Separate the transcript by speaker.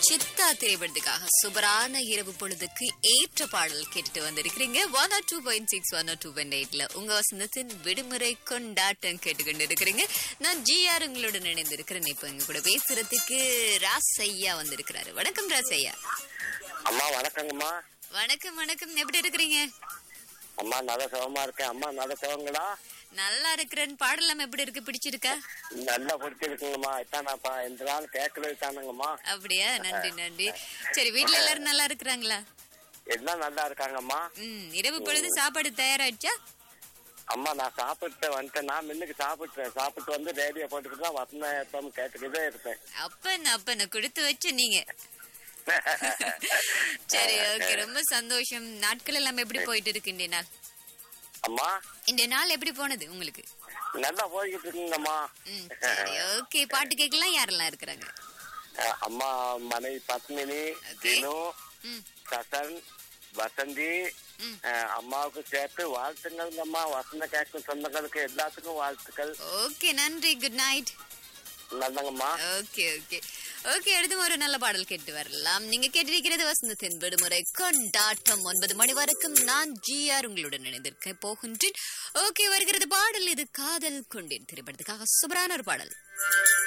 Speaker 1: சித்தா திரைப்படத்துக்காக சூப்பரான இரவு பொழுதுக்கு ஏற்ற பாடல் கேட்டுட்டு வந்திருக்கிறீங்க one or two point six one or two point எயிட்ல உங்க வசந்தத்தின் விடுமுறை கொண்டாட்டம் கேட்டுக்கொண்டு இருக்கிறீங்க நான் ஜிஆர் உங்களுடன் இணைந்திருக்கிறேன் இப்ப எங்க கூட பேசுறதுக்கு ராசையா வந்திருக்கிறாரு வணக்கம் ராசையா
Speaker 2: அம்மா வணக்கங்கம்மா
Speaker 1: வணக்கம் வணக்கம் எப்படி இருக்கிறீங்க
Speaker 2: அம்மா நல்ல சுகமா இருக்கேன் அம்மா நல்ல சுகங்களா
Speaker 1: நல்லா இருக்கிறேன் பாடலாம் எப்படி இருக்கு பிடிச்சிருக்கா
Speaker 2: நல்லா பிடிச்சிருக்குங்கம்மா இத்தானாப்பா இந்த நாள் கேட்கறது தானுங்கம்மா
Speaker 1: அப்படியா நன்றி நன்றி சரி வீட்ல எல்லாரும் நல்லா இருக்கிறாங்களா
Speaker 2: எல்லாம் நல்லா இருக்காங்கம்மா
Speaker 1: ம் இரவு பொழுது சாப்பாடு தயாராயிடுச்சா
Speaker 2: அம்மா நான் சாப்பிட்டு வந்துட்டேன் நான் முன்னுக்கு சாப்பிட்டேன் சாப்பிட்டு வந்து ரேடியோ போட்டுக்கிட்டு தான் வசந்த எப்பவும் கேட்டுக்கிட்டே இருப்பேன்
Speaker 1: அப்பன் அப்பன கொடுத்து வச்சு நீங்க சரி ஓகே ரொம்ப சந்தோஷம் நாட்கள் எல்லாம் எப்படி போயிட்டு இருக்கு இந்த நாள்
Speaker 2: அம்மா
Speaker 1: இந்த நாள் எப்படி போனது உங்களுக்கு
Speaker 2: நல்லா போய்கிட்டு இருக்குங்கம்மா
Speaker 1: ம் சரி ஓகே பாட்டு கேட்கலாம் யாரெல்லாம் இருக்கிறாங்க
Speaker 2: அஹ், அம்மா மனைவி பத்மினி
Speaker 1: Okay.
Speaker 2: தினு
Speaker 1: ம்
Speaker 2: சசன் வசந்தி
Speaker 1: ம்.
Speaker 2: அஹ், அம்மாவுக்கு சேர்த்து வாழ்த்துங்கள்ங்கம்மா வசந்த கேட்கும் சொந்தங்களுக்கு எல்லாத்துக்கும் வாழ்த்துக்கள்
Speaker 1: ஓகே நன்றி குட் நைட்
Speaker 2: நல்லங்கம்மா
Speaker 1: ஓகே ஓகே ஓகே அடுத்து ஒரு நல்ல பாடல் கேட்டு வரலாம் நீங்க கேட்டிருக்கிறது வசந்தத்தின் விடுமுறை கொண்டாட்டம் ஒன்பது மணி வரைக்கும் நான் ஜிஆர் உங்களுடன் இணைந்திருக்க போகின்றேன் ஓகே வருகிறது பாடல் இது காதல் கொண்டேன் திரைப்படத்துக்காக சூப்பரான ஒரு பாடல்